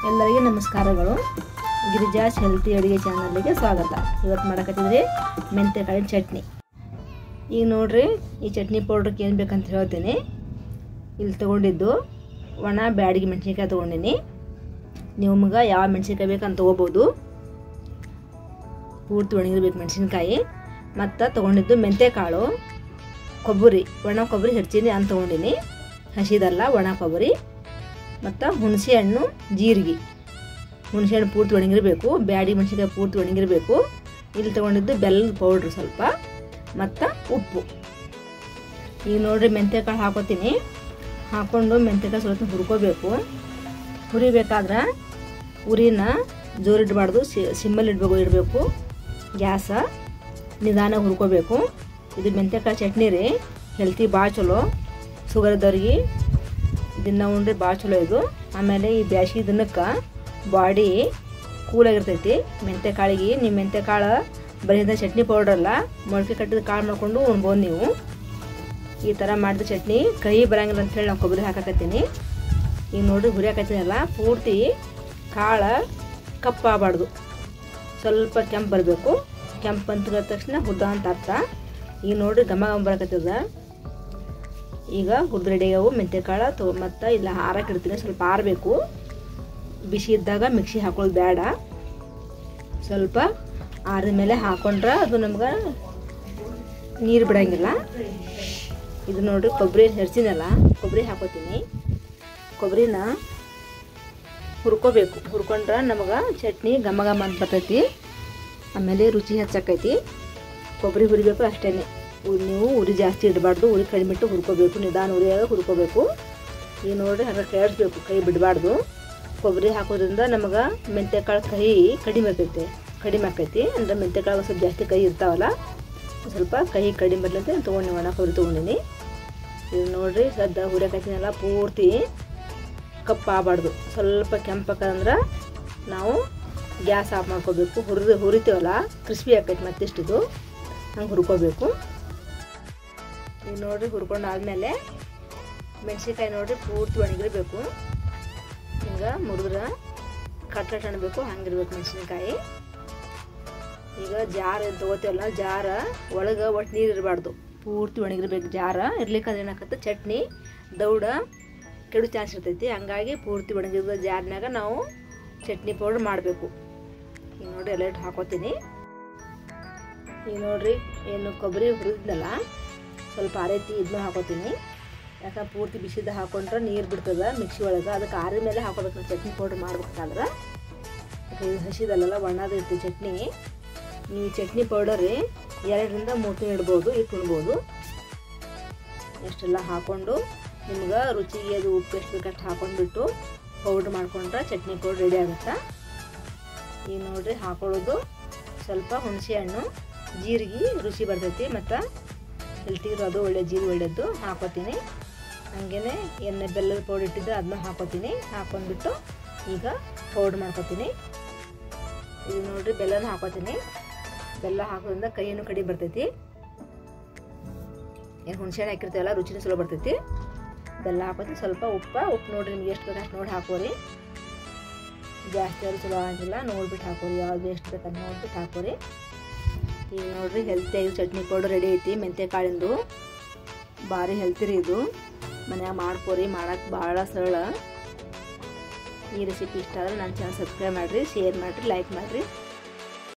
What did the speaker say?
ಎಲ್ಲರಿಗೂ ನಮಸ್ಕಾರಗಳು ಗಿರಿಜಾಸ್ ಹೆಲ್ತಿ ಅಡುಗೆ ಚಾನಲ್ಗೆ ಸ್ವಾಗತ ಇವತ್ತು ಮಾಡಕತ್ತಿದ್ರಿ ಮೆಂತೆಕಾಳಿನ ಚಟ್ನಿ ಈಗ ನೋಡ್ರಿ ಈ ಚಟ್ನಿ ಪೌಡ್ರಕ್ಕೆ ಏನು ಬೇಕಂತ ಹೇಳ್ತೀನಿ ಇಲ್ಲಿ ತೊಗೊಂಡಿದ್ದು ಒಣ ಬ್ಯಾಡಿಗೆ ಮೆಣಸಿನ್ಕಾಯಿ ತೊಗೊಂಡಿನಿ ನಿಮ್ಗೆ ಯಾವ ಮೆಣಸಿನ್ಕಾಯಿ ಬೇಕಂತ ತೊಗೋಬೋದು ಪೂರ್ತಿ ಒಣಗಿರ್ಬೇಕು ಮೆಣಸಿನ್ಕಾಯಿ ಮತ್ತು ತೊಗೊಂಡಿದ್ದು ಮೆಂತೆಕಾಳು ಕೊಬ್ಬರಿ ಒಣ ಕೊಬ್ಬರಿ ಹೆಚ್ಚಿನಿ ಅಂತ ತೊಗೊಂಡಿನಿ ಹಸಿದಲ್ಲ ಒಣ ಕೊಬ್ಬರಿ ಮತ್ತು ಹುಣಸೆ ಹಣ್ಣು ಜೀರಿಗೆ ಹುಣಸೆ ಹಣ್ಣು ಪೂರ್ತಿ ಒಣಗಿರಬೇಕು ಬ್ಯಾಡಿ ಮೆಣಸಿನ್ಕಾಯಿ ಪೂರ್ತಿ ಒಣಗಿರಬೇಕು ಇಲ್ಲಿ ತೊಗೊಂಡಿದ್ದು ಬೆಲ್ಲದ ಪೌಡ್ರ್ ಸ್ವಲ್ಪ ಮತ್ತು ಉಪ್ಪು ಈಗ ನೋಡ್ರಿ ಮೆಂತ್ಯಕಾಳು ಹಾಕೋತೀನಿ ಹಾಕ್ಕೊಂಡು ಮೆಂತ್ಯಕಾಳು ಸ್ವಲ್ಪ ಹುರ್ಕೋಬೇಕು ಹುರಿಬೇಕಾದ್ರೆ ಉರಿನ ಜೋರಿಡಬಾರ್ದು ಸಿಮ್ಮಲ್ಲಿ ಇಡಬೇಕು ಇಡಬೇಕು ಗ್ಯಾಸ ನಿಧಾನ ಹುರ್ಕೋಬೇಕು ಇದು ಮೆಂತ್ಯಕಾಳು ಚಟ್ನಿ ರೀ ಹೆಲ್ತಿ ಭಾಳ ಚಲೋ ಶುಗರ್ ಇದ್ದವ್ರಿಗೆ ದಿನ ಉಂಡ್ರೆ ಭಾಳ ಚಲೋ ಇದು ಆಮೇಲೆ ಈ ಬ್ಯಾಸಿಗೆ ದಿನಕ್ಕೆ ಬಾಡಿ ಕೂಲಾಗಿರ್ತೈತಿ ಮೆಂತ್ಯ ಕಾಳಿಗೆ ನೀವು ಮೆಂತ್ಯ ಕಾಳು ಬರೀದ ಚಟ್ನಿ ಪೌಡರ್ ಅಲ್ಲ ಮೊಳಕೆ ಕಟ್ಟಿದ ಕಾಳು ಮಾಡ್ಕೊಂಡು ಉಣ್ಬೋದು ನೀವು ಈ ಥರ ಮಾಡಿದ ಚಟ್ನಿ ಕಹಿ ಬರಂಗಿಲ್ಲ ಅಂತೇಳಿ ನಾವು ಕೊಬ್ಬರಿ ಹಾಕಕತ್ತೀನಿ ಈಗ ನೋಡ್ರಿ ಹುರಿ ಹಾಕತ್ತೀನಲ್ಲ ಪೂರ್ತಿ ಕಾಳು ಕಪ್ಪಾಗಬಾರ್ದು ಸ್ವಲ್ಪ ಕೆಂಪು ಬರಬೇಕು ಕೆಂಪು ಅಂತ ತಕ್ಷಣ ಹುದ್ದ ಅಂತ ಅರ್ಥ ಈಗ ನೋಡ್ರಿ ಘಮ ಘಮ ಬರಕತ್ತದ ಈಗ ಹುರಿದು ರೆಡಿಯಾಗವು ಮೆಂತ್ಯಕಾಳು ತೊ ಮತ್ತು ಇಲ್ಲ ಹಾರಕ್ಕೆ ಇಡ್ತೀನಿ ಸ್ವಲ್ಪ ಆರಬೇಕು ಬಿಸಿ ಇದ್ದಾಗ ಮಿಕ್ಸಿ ಹಾಕೊಳ್ಳೋದು ಬೇಡ ಸ್ವಲ್ಪ ಆರಿದ ಮೇಲೆ ಹಾಕೊಂಡ್ರೆ ಅದು ನಮ್ಗೆ ನೀರು ಬಿಡಂಗಿಲ್ಲ ಇದು ನೋಡ್ರಿ ಕೊಬ್ಬರಿ ಹೆರ್ಸಿನಲ್ಲ ಕೊಬ್ಬರಿ ಹಾಕೋತೀನಿ ಕೊಬ್ಬರಿನ ಹುರ್ಕೋಬೇಕು ಹುರ್ಕೊಂಡ್ರೆ ನಮಗೆ ಚಟ್ನಿ ಘಮ ಘಮ ಅಂತ ಬರ್ತೈತಿ ಆಮೇಲೆ ರುಚಿ ಹೆಚ್ಚಾಕೈತಿ ಕೊಬ್ಬರಿ ಹುರಿಬೇಕು ಅಷ್ಟೇ ನೀವು ಉರಿ ಜಾಸ್ತಿ ಇಡಬಾರ್ದು ಉರಿ ಕಡಿಮೆ ಇಟ್ಟು ಹುರ್ಕೋಬೇಕು ನಿಧಾನ ಉರಿಯಾಗ ಹುರ್ಕೋಬೇಕು ಈಗ ನೋಡ್ರಿ ಹಾಗೆ ಕೇಳಿಸ್ಬೇಕು ಕೈ ಬಿಡಬಾರ್ದು ಕೊಬ್ಬರಿ ಹಾಕೋದ್ರಿಂದ ನಮಗೆ ಮೆಂತ್ಯಕಾಳು ಕಹಿ ಕಡಿಮೆ ಆಕೈತೆ ಕಡಿಮೆ ಆಕೈತಿ ಅಂದರೆ ಮೆಂತ್ಯಕಾಳು ಸ್ವಲ್ಪ ಜಾಸ್ತಿ ಕೈ ಇರ್ತಾವಲ್ಲ ಸ್ವಲ್ಪ ಕಹಿ ಕಡಿಮೆ ಬರಲಿ ಅಂತ ತೊಗೊಂಡು ಒಣ ಕೊಬ್ಬರಿ ತೊಗೊಂಡಿನಿ ಇದು ನೋಡ್ರಿ ಸದ್ದ ಹುರಿಯಾಕೈತಿನೆಲ್ಲ ಪೂರ್ತಿ ಕಪ್ಪು ಆಗಬಾರ್ದು ಸ್ವಲ್ಪ ಕೆಂಪಕ್ಕಂದ್ರೆ ನಾವು ಗ್ಯಾಸ್ ಆಫ್ ಮಾಡ್ಕೋಬೇಕು ಹುರಿದು ಹುರಿತೀವಲ್ಲ ಕ್ರಿಸ್ಪಿ ಆಕೈತಿ ಮತ್ತಿಷ್ಟಿದು ಹಂಗೆ ಹುರ್ಕೋಬೇಕು ಈಗ ನೋಡ್ರಿ ಹುರ್ಕೊಂಡು ಆದಮೇಲೆ ಮೆಣಸಿನ್ಕಾಯಿ ನೋಡ್ರಿ ಪೂರ್ತಿ ಒಣಗಿರಬೇಕು ಹಿಂಗೆ ಮುರಿದ್ರೆ ಕಟ್ಲೆಟ್ ಅನ್ಬೇಕು ಹಂಗಿರ್ಬೇಕು ಮೆಣಸಿನ್ಕಾಯಿ ಈಗ ಜಾರ ತೊಗೋತೀವಲ್ಲ ಜಾರ ಒಳಗೆ ಒಟ್ಟು ನೀರು ಇರಬಾರ್ದು ಪೂರ್ತಿ ಒಣಗಿರ್ಬೇಕು ಜಾರ ಇರ್ಲಿಕ್ಕಂದ್ರೆ ಏನಾಕತ್ತೆ ಚಟ್ನಿ ದೌಡ ಕೆಡು ಚಾನ್ಸ್ ಇರ್ತೈತಿ ಹಂಗಾಗಿ ಪೂರ್ತಿ ಒಣಗಿರೋ ಜಾರ್ನಾಗ ನಾವು ಚಟ್ನಿ ಪೌಡ್ರ್ ಮಾಡಬೇಕು ಈಗ ನೋಡ್ರಿ ಎಲ್ಲ ಇಟ್ಟು ಹಾಕೋತೀನಿ ಈಗ ನೋಡ್ರಿ ಏನು ಕೊಬ್ಬರಿ ಹುರಿದ್ನಲ್ಲ ಸ್ವಲ್ಪ ಆರೈತಿ ಇದನ್ನ ಹಾಕೋತೀನಿ ಯಾಕಂದ್ರೆ ಪೂರ್ತಿ ಬಿಸಿದ ಹಾಕೊಂಡ್ರೆ ನೀರು ಬಿಡ್ತದೆ ಮಿಕ್ಸಿ ಒಳಗೆ ಅದಕ್ಕೆ ಆರಿದ ಮೇಲೆ ಹಾಕೋಬೇಕು ನಾವು ಚಟ್ನಿ ಪೌಡ್ರ್ ಮಾಡ್ಬೇಕಾದ್ರೆ ಇದು ಹಸಿದಲ್ಲ ಒಣದ ಇರ್ತೀವಿ ಚಟ್ನಿ ನೀವು ಚಟ್ನಿ ಪೌಡರ್ ಎರಡರಿಂದ ಮೂರು ತಿಂಗಳು ಇಡ್ಬೋದು ಇಟ್ಟು ಉಣ್ಬೋದು ಎಷ್ಟೆಲ್ಲ ಹಾಕ್ಕೊಂಡು ನಿಮ್ಗೆ ರುಚಿಗೆ ಅದು ಉಪ್ಪು ಎಷ್ಟು ಬೇಕಷ್ಟು ಹಾಕೊಂಡ್ಬಿಟ್ಟು ಪೌಡ್ರ್ ಮಾಡ್ಕೊಂಡ್ರೆ ಚಟ್ನಿ ಪೌಡ್ರ್ ರೆಡಿ ಆಗುತ್ತೆ ಈಗ ನೋಡ್ರಿ ಹಾಕೊಳ್ಳೋದು ಸ್ವಲ್ಪ ಹುಣಸೆ ಹಣ್ಣು ಜೀರಿಗೆ ರುಚಿ ಬರ್ತೈತಿ ಮತ್ತು ಹೆಲ್ತಿಗೆ ಅದು ಒಳ್ಳೆ ಜೀರಿಗೆ ಒಳ್ಳೆಯದು ಹಾಕೋತೀನಿ ಹಾಗೇ ಎಣ್ಣೆ ಬೆಲ್ಲದ ಪೌಡ್ರ್ ಇಟ್ಟಿದ್ದು ಅದನ್ನ ಹಾಕೋತೀನಿ ಹಾಕೊಂಡ್ಬಿಟ್ಟು ಈಗ ಪೌಡ್ರ್ ಮಾಡ್ಕೋತೀನಿ ಇದು ನೋಡ್ರಿ ಬೆಲ್ಲನ ಹಾಕೋತೀನಿ ಬೆಲ್ಲ ಹಾಕೋದ್ರಿಂದ ಕೈಯನ್ನು ಕಡಿಮೆ ಬರ್ತೈತಿ ಏನು ಹುಣಸೆ ಹಣ್ಣು ಹಾಕಿರ್ತೀವಲ್ಲ ರುಚಿನೂ ಸುಲಭ ಬರ್ತೈತಿ ಬೆಲ್ಲ ಹಾಕೋತೀನಿ ಸ್ವಲ್ಪ ಉಪ್ಪ ಉಪ್ಪು ನೋಡ್ರಿ ನಿಮ್ಗೆ ಎಷ್ಟು ಬೇಕು ನೋಡಿ ಹಾಕೋರಿ ಜಾಸ್ತಿ ಆದ್ರೂ ಚಲೋ ಆಗಿಲ್ಲ ನೋಡ್ಬಿಟ್ಟು ಹಾಕೋರಿ ಯಾವ್ದು ಎಷ್ಟು ಬೇಕಂತ ನೋಡ್ಬಿಟ್ಟು ಹಾಕೋರಿ ಈಗ ನೋಡ್ರಿ ಹೆಲ್ತಿಯಾಗಿ ಚಟ್ನಿ ಪೌಡರ್ ರೆಡಿ ಐತಿ ಮೆಂತ್ಯ ಕಾಳಿಂದು ಭಾರಿ ಹೆಲ್ತಿ ರೀ ಇದು ಮನ್ಯಾಗ ಮಾಡ್ಕೋರಿ ಮಾಡಕ್ಕೆ ಭಾಳ ಸರಳ ಈ ರೆಸಿಪಿ ಇಷ್ಟ ಆದರೆ ನನ್ನ ಚಾನಲ್ ಸಬ್ಸ್ಕ್ರೈಬ್ ಮಾಡಿರಿ ಶೇರ್ ಮಾಡಿರಿ ಲೈಕ್ ಮಾಡಿರಿ